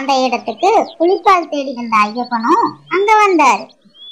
அந்த இடத்துக்கு புலிப்பால் தேடி வந்த ஐயப்பனும் அங்க வந்தாரு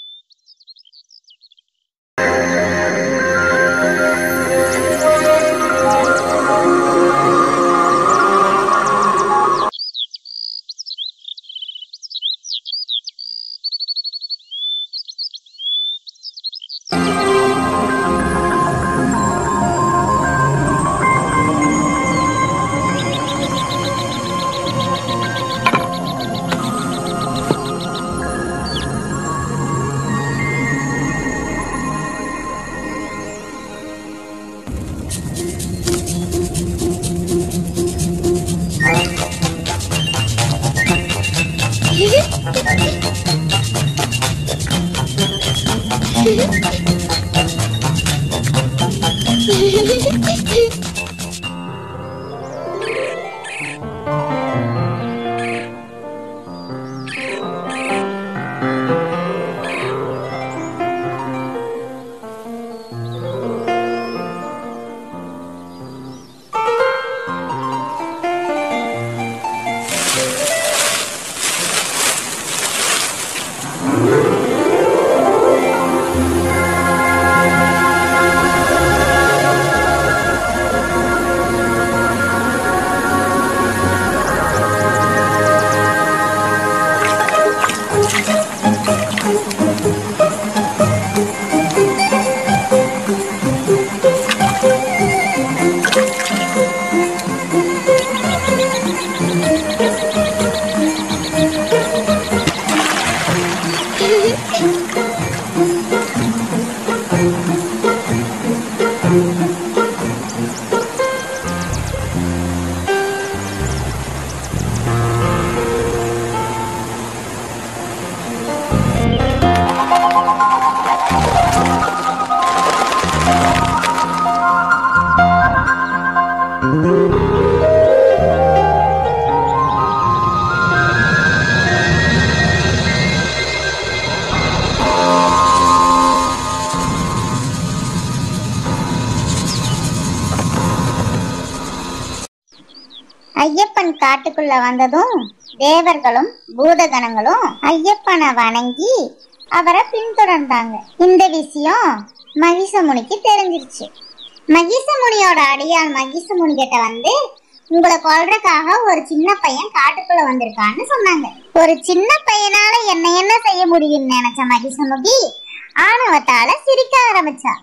ஐயப்பன் காட்டுக்குள்ள வந்ததும் தேவர்களும் பூதகணங்களும் ஐயப்பனை வணங்கி அவரை பின்தொடர்ந்தாங்க இந்த விஷயம் மகிஷமுனிக்கு தெரிஞ்சிருச்சு மகிஷமுனியோட அடியாள் மகிஷமுனி கிட்ட வந்து உங்களை கொல்றதுக்காக ஒரு சின்ன பையன் காட்டுக்குள்ள வந்திருக்கான்னு சொன்னாங்க ஒரு சின்ன பையனால என்ன என்ன செய்ய முடியும்னு நினைச்ச மகிஷமுகி ஆணவத்தால சிரிக்க ஆரம்பிச்சா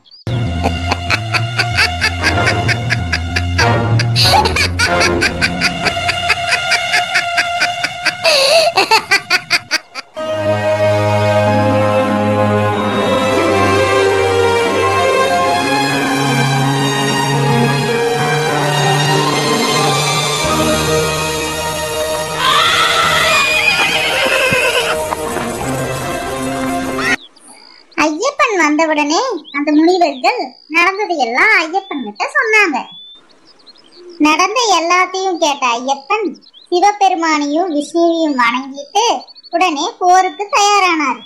ஐயப்பன் வந்தவுடனே அந்த முனிவர்கள் நடந்தது எல்லாம் ஐயப்பன் கிட்ட சொன்னாங்க நடந்த எல்லாத்தையும் கேட்ட ஐயப்பன் சிவபெருமானையும் விஷ்ணுவையும் வணங்கிட்டு உடனே போருக்கு தயாரானார்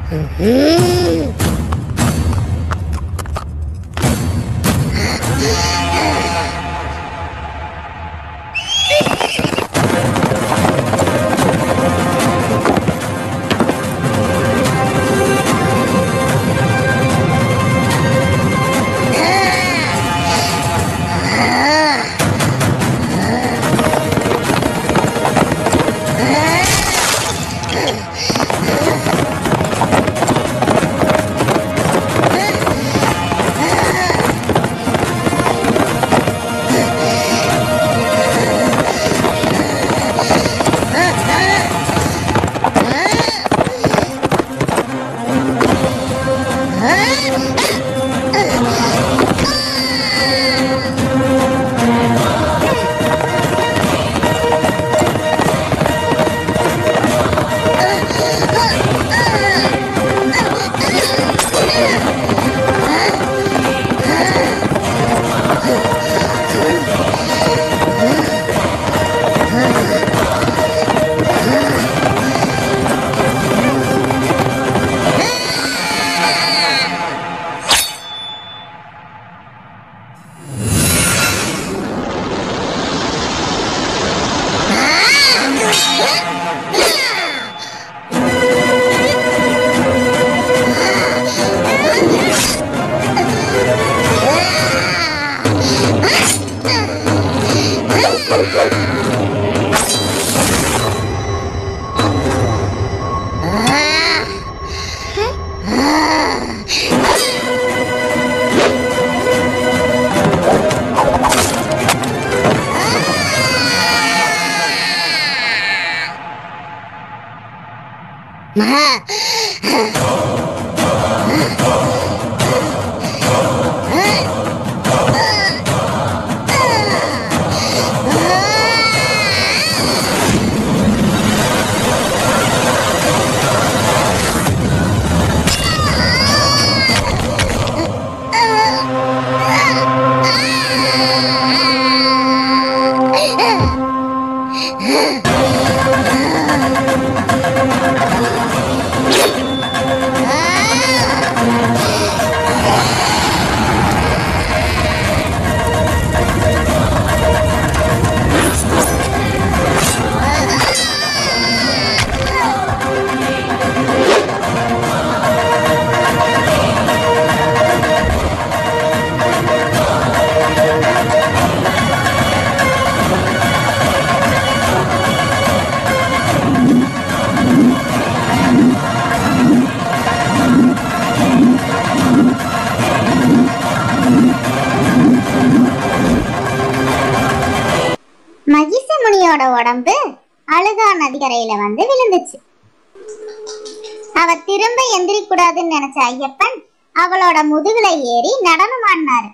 மகிஷமுனியோட உடம்பு அழுகா நதிக்கரையில வந்து விழுந்துச்சு அவ திரும்ப எந்திரிக்கூடாதுன்னு நினைச்ச ஐயப்பன் அவளோட முதுகுல ஏறி நடனம் ஆடினாரு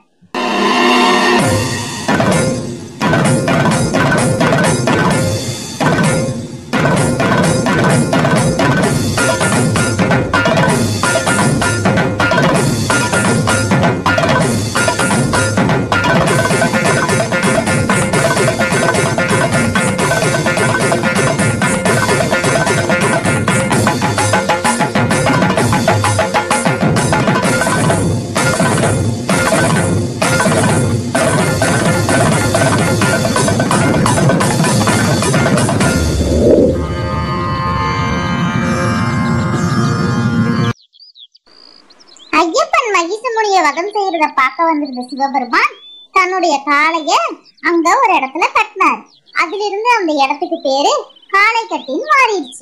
ஐயப்பன் மகிஷமுனிய வதம் செய்யறத பார்க்க வந்திருந்த சிவபெருமான் தன்னுடைய காளைய அங்க ஒரு இடத்துல கட்டினார் அதிலிருந்து அந்த இடத்துக்கு பேரு காளை கட்டின்னு மாறிடுச்சு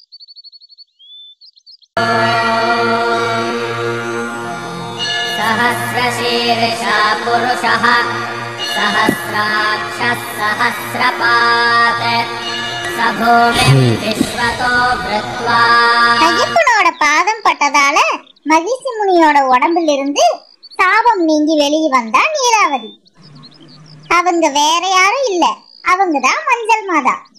सहस्रशीर्षा पुरुषः सहस्राक्षः सहस्रपात् स भूमिम् विश्वतो वृत्वा ஐயப்பனோட பாதம் பட்டதால மகிஷி முனியோட உடம்புல இருந்து சாபம் நீங்கி வெளியே வந்தா நீலாவதி அவங்க வேற யாரும் இல்ல அவங்க தான் மஞ்சள் மாதா